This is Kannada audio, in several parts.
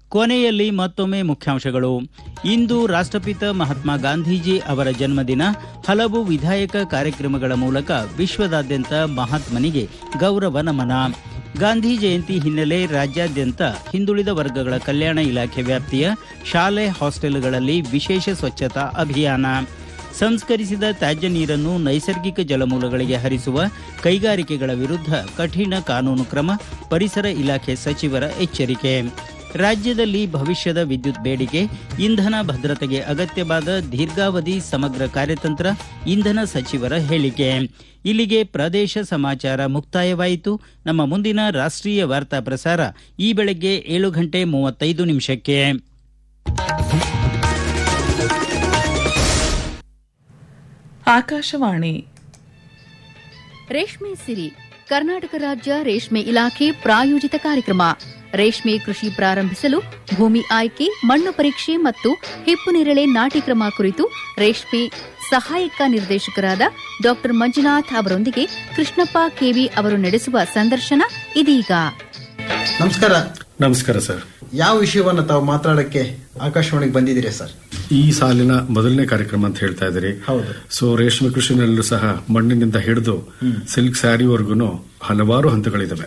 ಕೊನೆಯಲ್ಲಿ ಮತ್ತೊಮ್ಮೆ ಮುಖ್ಯಾಂಶಗಳು ಇಂದು ರಾಷ್ಟ್ರಪಿತ ಮಹಾತ್ಮ ಗಾಂಧೀಜಿ ಅವರ ಜನ್ಮದಿನ ಹಲವು ವಿಧಾಯಕ ಕಾರ್ಯಕ್ರಮಗಳ ಮೂಲಕ ವಿಶ್ವದಾದ್ಯಂತ ಮಹಾತ್ಮನಿಗೆ ಗೌರವ ನಮನ ಗಾಂಧಿ ಜಯಂತಿ ಹಿನ್ನೆಲೆ ರಾಜ್ಯಾದ್ಯಂತ ಹಿಂದುಳಿದ ವರ್ಗಗಳ ಕಲ್ಯಾಣ ಇಲಾಖೆ ವ್ಯಾಪ್ತಿಯ ಶಾಲೆ ಹಾಸ್ಟೆಲ್ಗಳಲ್ಲಿ ವಿಶೇಷ ಸ್ವಚ್ಛತಾ ಅಭಿಯಾನ ಸಂಸ್ಕರಿಸಿದ ತ್ಯಾಜ್ಯ ನೀರನ್ನು ನೈಸರ್ಗಿಕ ಜಲಮೂಲಗಳಿಗೆ ಹರಿಸುವ ಕೈಗಾರಿಕೆಗಳ ವಿರುದ್ಧ ಕಠಿಣ ಕಾನೂನು ಕ್ರಮ ಪರಿಸರ ಇಲಾಖೆ ಸಚಿವರ ಎಚ್ಚರಿಕೆ ರಾಜ್ಯದಲ್ಲಿ ಭವಿಷ್ಯದ ವಿದ್ಯುತ್ ಬೇಡಿಕೆ ಇಂಧನ ಭದ್ರತೆಗೆ ಅಗತ್ಯವಾದ ದೀರ್ಘಾವಧಿ ಸಮಗ್ರ ಕಾರ್ಯತಂತ್ರ ಇಂಧನ ಸಚಿವರ ಹೇಳಿಕೆ ಇಲ್ಲಿಗೆ ಪ್ರದೇಶ ಸಮಾಚಾರ ಮುಕ್ತಾಯವಾಯಿತು ನಮ್ಮ ಮುಂದಿನ ರಾಷ್ಟ್ರೀಯ ವಾರ್ತಾ ಪ್ರಸಾರ ಈ ಬೆಳಗ್ಗೆ ಏಳು ಗಂಟೆ ಮೂವತ್ತೈದು ನಿಮಿಷಕ್ಕೆ ಆಕಾಶವಾಣಿ ರೇಷ್ಮೆ ಸಿರಿ ಕರ್ನಾಟಕ ರಾಜ್ಯ ರೇಷ್ಮೆ ಇಲಾಖೆ ಪ್ರಾಯೋಜಿತ ಕಾರ್ಯಕ್ರಮ ರೇಷ್ಮೆ ಕೃಷಿ ಪ್ರಾರಂಭಿಸಲು ಭೂಮಿ ಆಯ್ಕೆ ಮಣ್ಣು ಪರೀಕ್ಷೆ ಮತ್ತು ಹಿಪ್ಪು ನೇರಳೆ ನಾಟಿ ಕ್ರಮ ಕುರಿತು ರೇಷ್ಮೆ ಸಹಾಯಕ ನಿರ್ದೇಶಕರಾದ ಡಾ ಮಂಜುನಾಥ್ ಅವರೊಂದಿಗೆ ಕೃಷ್ಣಪ್ಪ ಕೆವಿ ಅವರು ನಡೆಸುವ ಸಂದರ್ಶನ ಇದೀಗ ನಮಸ್ಕಾರ ನಮಸ್ಕಾರ ಸರ್ ಯಾವ ವಿಷಯವನ್ನ ತಾವು ಮಾತಾಡಕ್ಕೆ ಆಕಾಶವಾಣಿಗೆ ಬಂದಿದ್ದೀರಿ ಸರ್ ಈ ಸಾಲಿನ ಮೊದಲನೇ ಕಾರ್ಯಕ್ರಮ ಅಂತ ಹೇಳ್ತಾ ಇದ್ದೀರಿ ಹೌದು. ಸೊ ರೇಷ್ಮೆ ಕೃಷಿನಲ್ಲೂ ಸಹ ಮಣ್ಣಿನಿಂದ ಹಿಡಿದು ಸಿಲ್ಕ್ ಸ್ಯಾರಿವರೆಗೂ ಹಲವಾರು ಹಂತಗಳಿದಾವೆ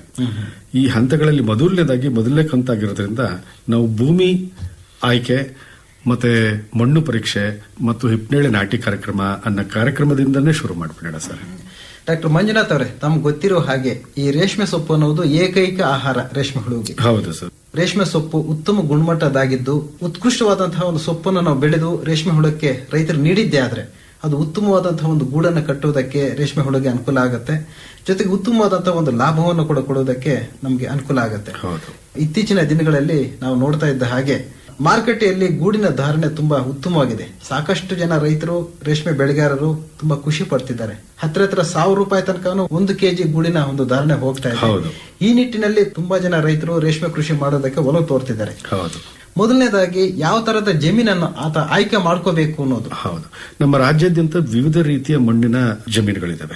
ಈ ಹಂತಗಳಲ್ಲಿ ಮೊದಲನೇದಾಗಿ ಮೊದಲನೇ ಕಂತಾಗಿರೋದ್ರಿಂದ ನಾವು ಭೂಮಿ ಆಯ್ಕೆ ಮತ್ತೆ ಮಣ್ಣು ಪರೀಕ್ಷೆ ಮತ್ತು ಹಿಪ್ನೇಳೆ ನಾಟಿ ಕಾರ್ಯಕ್ರಮ ಅನ್ನೋ ಕಾರ್ಯಕ್ರಮದಿಂದನೇ ಶುರು ಮಾಡ್ಬಿಡೋಣ ಸರ್ ಡಾಕ್ಟರ್ ಮಂಜುನಾಥ್ ಅವರೇ ತಮ್ಗೆ ಗೊತ್ತಿರೋ ಹಾಗೆ ಈ ರೇಷ್ಮೆ ಸೊಪ್ಪು ಅನ್ನೋದು ಏಕೈಕ ಆಹಾರ ರೇಷ್ಮೆ ಹುಳುವಿಗೆ ಹೌದು ಸರ್ ರೇಷ್ಮೆ ಸೊಪ್ಪು ಉತ್ತಮ ಗುಣಮಟ್ಟದಾಗಿದ್ದು ಉತ್ಕೃಷ್ಟವಾದಂತಹ ಒಂದು ಸೊಪ್ಪನ್ನು ನಾವು ಬೆಳೆದು ರೇಷ್ಮೆ ಹುಳಕ್ಕೆ ರೈತರು ನೀಡಿದ್ದೇ ಆದ್ರೆ ಅದು ಉತ್ತಮವಾದಂತಹ ಒಂದು ಗೂಡನ್ನು ಕಟ್ಟುವುದಕ್ಕೆ ರೇಷ್ಮೆ ಹುಳುಗೆ ಅನುಕೂಲ ಆಗುತ್ತೆ ಜೊತೆಗೆ ಉತ್ತಮವಾದಂತಹ ಒಂದು ಲಾಭವನ್ನು ಕೂಡ ಕೊಡುವುದಕ್ಕೆ ನಮಗೆ ಅನುಕೂಲ ಆಗುತ್ತೆ ಹೌದು ಇತ್ತೀಚಿನ ದಿನಗಳಲ್ಲಿ ನಾವು ನೋಡ್ತಾ ಇದ್ದ ಹಾಗೆ ಮಾರುಕಟ್ಟೆಯಲ್ಲಿ ಗೂಡಿನ ಧಾರಣೆ ತುಂಬಾ ಉತ್ತಮವಾಗಿದೆ ಸಾಕಷ್ಟು ಜನ ರೈತರು ರೇಷ್ಮೆ ಬೆಳೆಗಾರರು ತುಂಬಾ ಖುಷಿ ಪಡ್ತಿದ್ದಾರೆ ಹತ್ರ ಹತ್ರ ಸಾವಿರ ರೂಪಾಯಿ ತನಕ ಒಂದು ಕೆಜಿ ಗೂಡಿನ ಒಂದು ಧಾರಣೆ ಹೋಗ್ತಾ ಇದೆ ಹೌದು. ಈ ನಿಟ್ಟಿನಲ್ಲಿ ತುಂಬಾ ಜನ ರೈತರು ರೇಷ್ಮೆ ಕೃಷಿ ಮಾಡೋದಕ್ಕೆ ಒಲವು ತೋರ್ತಿದ್ದಾರೆ ಹೌದು ಮೊದಲನೇದಾಗಿ ಯಾವ ತರದ ಜಮೀನನ್ನು ಆತ ಆಯ್ಕೆ ಮಾಡ್ಕೋಬೇಕು ಅನ್ನೋದು ಹೌದು ನಮ್ಮ ರಾಜ್ಯಾದ್ಯಂತ ವಿವಿಧ ರೀತಿಯ ಮಣ್ಣಿನ ಜಮೀನುಗಳಿದಾವೆ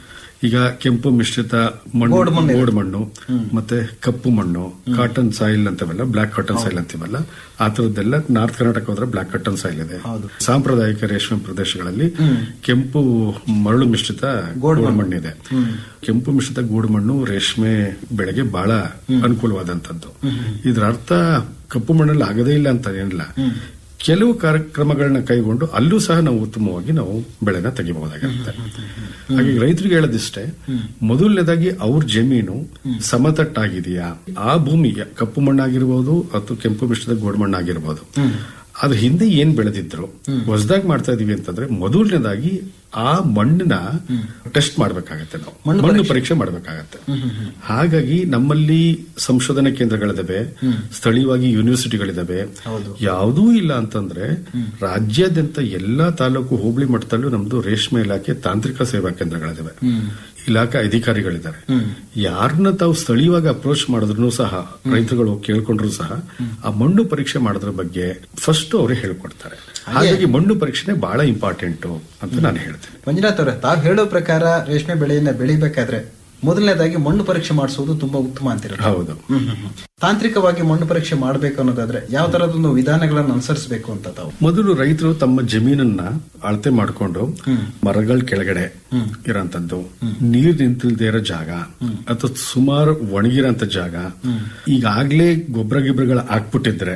ಈಗ ಕೆಂಪು ಮಿಶ್ರಿತ ಮಣ್ಣು ಗೋಡು ಮಣ್ಣು ಇದೆ. ಗೋಡು ಮಣ್ಣು ಮತ್ತೆ ಕಪ್ಪು ಮಣ್ಣು ಕಾಟನ್ ಸಾಯಿಲ್ ಅಂತವೆಲ್ಲ ಬ್ಲಾಕ್ ಕಾಟನ್ ಸಾಯಿಲ್ ಅಂತೀವಲ್ಲ ಆ ತರದ್ದೆಲ್ಲ ನಾರ್ತ್ ಕರ್ನಾಟಕ ಹೋದ್ರೆ ಬ್ಲಾಕ್ ಕಾಟನ್ ಸಾಯಿಲ್ ಇದೆ ಹೌದು. ಸಾಂಪ್ರದಾಯಿಕ ರೇಷ್ಮೆ ಪ್ರದೇಶಗಳಲ್ಲಿ ಕೆಂಪು ಮರಳು ಮಿಶ್ರಿತ ಗೋಡು ಮಣ್ಣಿದೆ ಕೆಂಪು ಮಿಶ್ರಿತ ಗೂಡು ಮಣ್ಣು ರೇಷ್ಮೆ ಬೆಳೆಗೆ ಬಹಳ ಅನುಕೂಲವಾದಂತದ್ದು ಇದರ ಅರ್ಥ ಕಪ್ಪು ಮಣ್ಣಲ್ಲಿ ಆಗದೇ ಇಲ್ಲ ಅಂತ ಏನಿಲ್ಲ ಕೆಲವು ಕಾರ್ಯಕ್ರಮಗಳನ್ನ ಕೈಗೊಂಡು ಅಲ್ಲೂ ಸಹ ನಾವು ಉತ್ತಮವಾಗಿ ನಾವು ಬೆಳೆನ ತೆಗಿಬಹುದಾಗಿರುತ್ತೆ ಹಾಗೆ ರೈತರಿಗೆ ಹೇಳೋದಿಷ್ಟೇ ಮೊದಲನೇದಾಗಿ ಅವ್ರ ಜಮೀನು ಸಮತಟ್ಟಾಗಿದೆಯಾ ಆ ಭೂಮಿ ಕಪ್ಪು ಮಣ್ಣಾಗಿರ್ಬೋದು ಅಥವಾ ಕೆಂಪು ಮಿಶ್ರಿತ ಗೋಡು ಮಣ್ಣಾಗಿರ್ಬೋದು ಅದ್ರ ಹಿಂದೆ ಏನ್ ಬೆಳೆದಿದ್ರು ಹೊಸದಾಗಿ ಮಾಡ್ತಾ ಇದೀವಿ ಅಂತಂದ್ರೆ ಮೊದಲನೇದಾಗಿ ಆ ಮಣ್ಣಿನ ಟೆಸ್ಟ್ ಮಾಡ್ಬೇಕಾಗತ್ತೆ ನಾವು ಮಣ್ಣು ಪರೀಕ್ಷೆ ಮಾಡ್ಬೇಕಾಗತ್ತೆ ಹಾಗಾಗಿ ನಮ್ಮಲ್ಲಿ ಸಂಶೋಧನಾ ಕೇಂದ್ರಗಳಿದಾವೆ ಸ್ಥಳೀಯವಾಗಿ ಯೂನಿವರ್ಸಿಟಿಗಳಿದಾವೆ ಯಾವುದೂ ಇಲ್ಲ ಅಂತಂದ್ರೆ ರಾಜ್ಯಾದ್ಯಂತ ಎಲ್ಲಾ ತಾಲೂಕು ಹೋಬಳಿ ಮಟ್ಟದಲ್ಲೂ ನಮ್ದು ರೇಷ್ಮೆ ಇಲಾಖೆ ತಾಂತ್ರಿಕ ಸೇವಾ ಕೇಂದ್ರಗಳಿದಾವೆ ಇಲಾಖೆ ಅಧಿಕಾರಿಗಳಿದ್ದಾರೆ ಯಾರನ್ನ ತಾವು ಸ್ಥಳೀಯವಾಗಿ ಅಪ್ರೋಚ್ ಮಾಡಿದ್ರು ಸಹ ರೈತರುಗಳು ಕೇಳ್ಕೊಂಡ್ರು ಸಹ ಆ ಮಣ್ಣು ಪರೀಕ್ಷೆ ಮಾಡೋದ್ರ ಬಗ್ಗೆ ಫಸ್ಟ್ ಅವರೇ ಹೇಳ್ಕೊಡ್ತಾರೆ ಹಾಗಾಗಿ ಮಣ್ಣು ಪರೀಕ್ಷೆನೆ ಬಹಳ ಇಂಪಾರ್ಟೆಂಟ್ ಅಂತ ನಾನು ಹೇಳ್ತೇನೆ ಮಂಜುನಾಥ್ ಅವರೇ ತಾವು ಹೇಳೋ ಪ್ರಕಾರ ರೇಷ್ಮೆ ಬೆಳೆಯನ್ನ ಬೆಳಿಬೇಕಾದ್ರೆ ಮೊದಲನೇದಾಗಿ ಮಣ್ಣು ಪರೀಕ್ಷೆ ಮಾಡಿಸೋದು ತುಂಬಾ ಉತ್ತಮ ಅಂತಿರೋದು ಹೌದು ತಾಂತ್ರಿಕವಾಗಿ ಮಣ್ಣು ಪರೀಕ್ಷೆ ಮಾಡಬೇಕು ಅನ್ನೋದಾದ್ರೆ ಯಾವ ತರದೊಂದು ವಿಧಾನಗಳನ್ನು ಅನುಸರಿಸಬೇಕು ಅಂತ ತಾವು ಮೊದಲು ರೈತರು ತಮ್ಮ ಜಮೀನನ್ನ ಅಳತೆ ಮಾಡಿಕೊಂಡು ಮರಗಳ ಕೆಳಗಡೆ ಇರೋಂಥದ್ದು ನೀರ್ ನಿಂತಿಲ್ದೇ ಇರೋ ಜಾಗ ಅಥವಾ ಸುಮಾರು ಒಣಗಿರೋಂಥ ಜಾಗ ಈಗಾಗ್ಲೇ ಗೊಬ್ಬರ ಗಿಬ್ಬರಗಳು ಹಾಕ್ಬಿಟ್ಟಿದ್ರೆ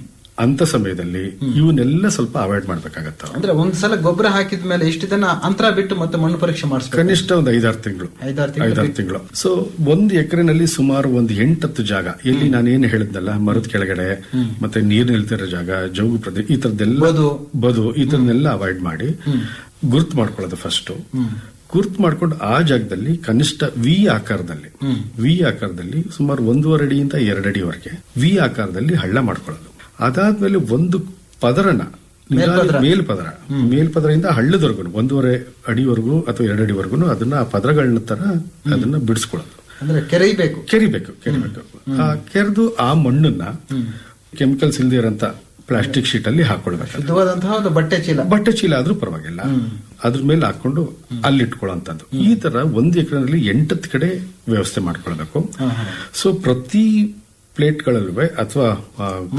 ಅಂತ ಸಮಯದಲ್ಲಿ ಇವನ್ನೆಲ್ಲ ಸ್ವಲ್ಪ ಅವಾಯ್ಡ್ ಮಾಡ್ಬೇಕಾಗತ್ತ ಅಂದ್ರೆ ಒಂದ್ಸಲ ಗೊಬ್ಬರ ಹಾಕಿದ ಮೇಲೆ ಇಷ್ಟು ದಿನ ಅಂತರ ಬಿಟ್ಟು ಮತ್ತೆ ಮಣ್ಣು ಪರೀಕ್ಷೆ ಮಾಡಿಸ್ಬೇಕು ಕನಿಷ್ಠ ಒಂದು ಐದಾರು ತಿಂಗಳು ಐದಾರು ತಿಂಗಳು ಐದಾರು ತಿಂಗಳು ಸೊ ಒಂದು ಎಕರೆನಲ್ಲಿ ಸುಮಾರು ಒಂದು ಎಂಟತ್ತು ಜಾಗ ಎಲ್ಲಿ ನಾನೇನು ಹೇಳಿದ್ನಲ್ಲ ಮರದ ಕೆಳಗಡೆ ಮತ್ತೆ ನೀರು ನಿಲ್ತಿರೋ ಜಾಗ ಜೌಗು ಪ್ರದೇಶ ಈ ತರದ್ದೆಲ್ಲ ಬದು. ಬದು ಈ ತರನೆಲ್ಲ ಅವಾಯ್ಡ್ ಮಾಡಿ ಗುರ್ತು ಮಾಡ್ಕೊಳ್ಳೋದು ಫಸ್ಟ್ ಗುರ್ತು ಮಾಡ್ಕೊಂಡು ಆ ಜಾಗದಲ್ಲಿ ಕನಿಷ್ಠ ವಿ ಆಕಾರದಲ್ಲಿ ವಿ ಆಕಾರದಲ್ಲಿ ಸುಮಾರು ಒಂದೂವರೆ ಅಡಿಯಿಂದ ಎರಡು ಅಡಿವರೆಗೆ ವಿ ಆಕಾರದಲ್ಲಿ ಹಳ್ಳ ಮಾಡ್ಕೊಳ್ಳೋದು ಅದಾದ್ಮೇಲೆ ಒಂದು ಪದರನ ಮೇಲ್ಪದರ. ಮೇಲ್ಪದರ ಮೇಲ್ಪದರದಿಂದ ಹಳ್ಳದವರೆಗೂ ಒಂದೂವರೆ ಅಡಿವರೆಗೂ ಅಥವಾ ಎರಡು ಅಡಿವರೆಗೂ ಅದನ್ನ ಆ ಪದರಗಳನ್ನ ತರ ಅದನ್ನ ಬಿಡಿಸ್ಕೊಳ್ಳೋದು ಅಂದ್ರೆ ಕೆರೆಯಬೇಕು ಕೆರಿಬೇಕು ಕೆರಿಬೇಕು ಆ ಕೆರೆದು ಆ ಮಣ್ಣನ್ನ ಕೆಮಿಕಲ್ಸ್ ಇಲ್ದೇ ಇರೋಂತ ಪ್ಲಾಸ್ಟಿಕ್ ಶೀಟ್ ಅಲ್ಲಿ ಹಾಕೊಳ್ಬೇಕು ಶುದ್ಧವಾದಂತಹ ಒಂದು ಬಟ್ಟೆ ಚೀಲ ಬಟ್ಟೆ ಚೀಲ ಆದ್ರೂ ಪರವಾಗಿಲ್ಲ ಅದ್ರ ಮೇಲೆ ಹಾಕೊಂಡು ಅಲ್ಲಿ ಇಟ್ಕೊಳ್ಳೋಂಥದ್ದು ಈ ತರ ಒಂದು ಎಕರೆನಲ್ಲಿ ಎಂಟತ್ತು ಕಡೆ ವ್ಯವಸ್ಥೆ ಮಾಡ್ಕೊಳ್ಬೇಕು ಸೊ ಪ್ರತಿ ಪ್ಲೇಟ್ಗಳಲ್ಲೂ ಅಥವಾ